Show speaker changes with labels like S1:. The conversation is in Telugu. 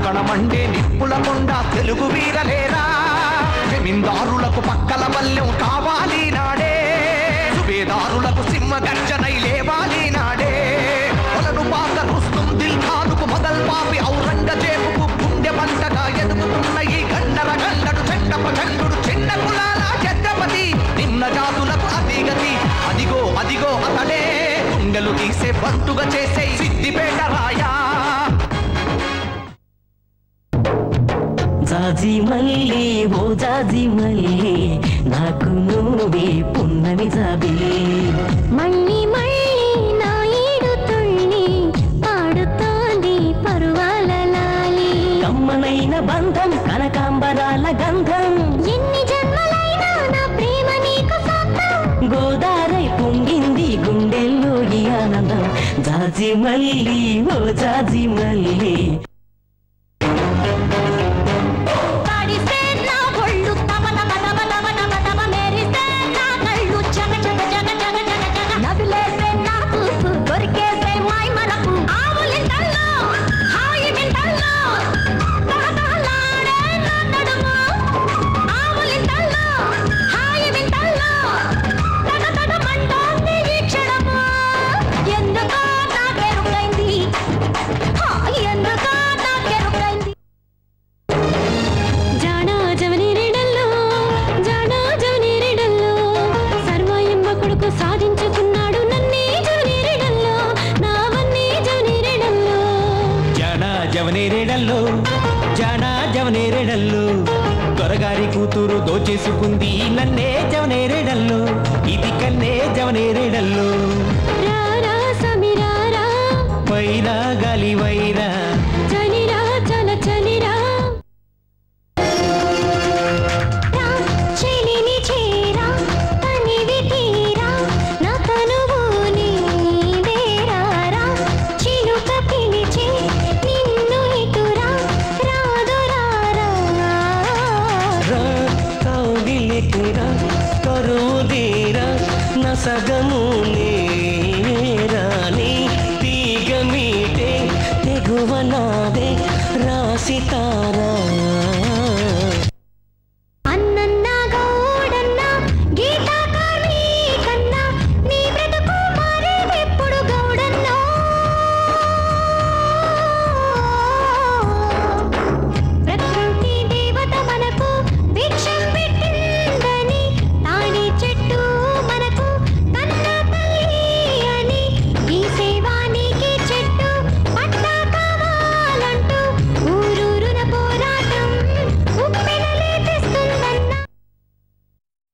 S1: కణకణమండే నిప్పుల కొండ తెలుగు వీరలేరా జమీందారులకు పక్కల బల్యం కావాలి నాడే సుబేదారులకు సింహ గర్జనై లేవాలి నాడే కొలను పాత రుస్తుం దిల్ ఖానుకు మొదల్ పాపి ఔరంగజేబుకు గుండె పంటగా ఎదుగుతున్న ఈ గండర గండడు చెండప గండుడు చిన్న కులాల ఛత్రపతి నిమ్న జాతులకు అధిగతి అదిగో అదిగో అతడే గుండెలు తీసే బంటుగా చేసే సిద్దిపేట రాయా
S2: జాజి మల్లి ఓ జాజి మల్లి నాకు నువ్వే పున్నమి జాబిలి
S3: మళ్ళీ మళ్ళీ నా ఈడు తుళ్ళి పాడుతోంది పరువాల లాలి
S2: కమ్మనైన బంధం కనకాంబరాల గంధం
S3: ఎన్ని జన్మలైనా నా ప్రేమ నీకు సొంతం
S2: గోదారై పొంగింది గుండెల్లో ఈ ఆనందం జాజి మల్లి ఓ జాజి మల్లి
S3: పాడిస్తే నా ఒళ్ళు తమ తమ తమ తమ తమ తమ మెరిస్తే నా కళ్ళు జగ జగ జగ జగ జగ జగ నవిలేసే నా చూపు దొరికేసే మాయ మనకు ఆవులింతల్లో హాయి వింతల్లో తహతహలాడే నా నడుము ఆవులింతల్లో హాయి వింతల్లో తగతగమంటోంది ఈ క్షణము ఎందుకో నాకెరుకైంది హా, ఎందుకో నాకెరుకైంది జానా జవనేరేడల్లో జానా జవనేరేడల్లో సర్వ ఎంబ కొడుకు సాధించుకున్నాడు నన్నే జవనేరేడల్లో నావన్నీ జవనేరేడల్లో
S4: జాన జవనేరేడల్లో జాన జవనేరేడల్లో త్వరగారి కూతురు దోచేసుకుంది నన్నే జవనేరేడల్లో ఇది కన్నే జవనేరేడల్లో
S3: రారా సమీరారా
S4: వైరా గాలి వైరా
S3: చలిరా చల చలిరా రా, చెలిని చేరా తనివి తీరా నా తనువు నీదేరా రా, చిలుక పిలిచే నిన్ను ఇటురా రాదురా రా.
S2: రా కౌగిలికిరా కరువుదీరా నసగము నేరాని తీగ మీటే తెగువ నాదే రాసి తారా